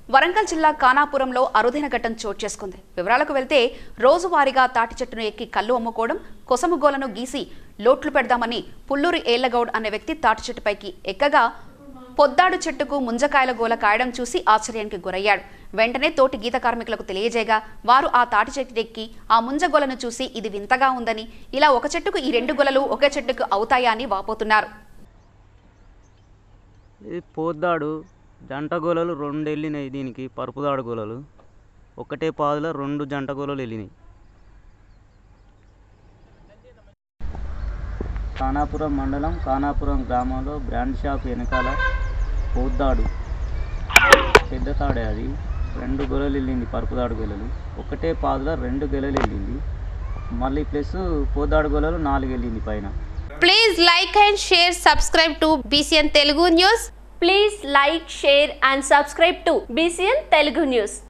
వరంగల్ జిల్లా కానాపురంలో అరుదైన ఘట్టం చోటు చేసుకుంది వివరాలకు వెళ్తే రోజువారీగా తాటి చెట్టును ఎక్కి కళ్ళు అమ్ముకోవడం కొసముగోలను గీసి లోట్లు పెడదామని పుల్లూరి ఏళ్లగౌడ్ అనే వ్యక్తి తాటి చెట్టుపైకి ఎక్కగా పొద్దాడు చెట్టుకు ముంజకాయల గోల కాయడం చూసి ఆశ్చర్యానికి గురయ్యాడు వెంటనే తోటి గీత కార్మికులకు తెలియజేయగా వారు ఆ తాటి చెట్టు ఎక్కి ఆ ముంజగోలను చూసి ఇది వింతగా ఉందని ఇలా ఒక చెట్టుకు ఈ రెండు గొలలు ఒకే చెట్టుకు అవుతాయా అని వాపోతున్నారు ఇది పోద్దాడు జంట గోలలు రెండు వెళ్ళినాయి దీనికి పరుపుదాడు గోలలు ఒకటే పాదులో రెండు జంట గోలలు వెళ్ళినాయి ఖానాపురం మండలం ఖానాపురం గ్రామంలో బ్రాండ్ షాప్ వెనకాల పోద్దాడు పెద్ద తాడే అది రెండు గొలలు వెళ్ళింది పరుపుదాడు గొలలు ఒకటే పాదులో రెండు గొలలు వెళ్ళింది మళ్ళీ ప్లస్ పోద్దాడు గొలలు నాలుగు వెళ్ళింది పైన Please like and share, subscribe to BCN Telugu News. Please like, share and subscribe to BCN Telugu News.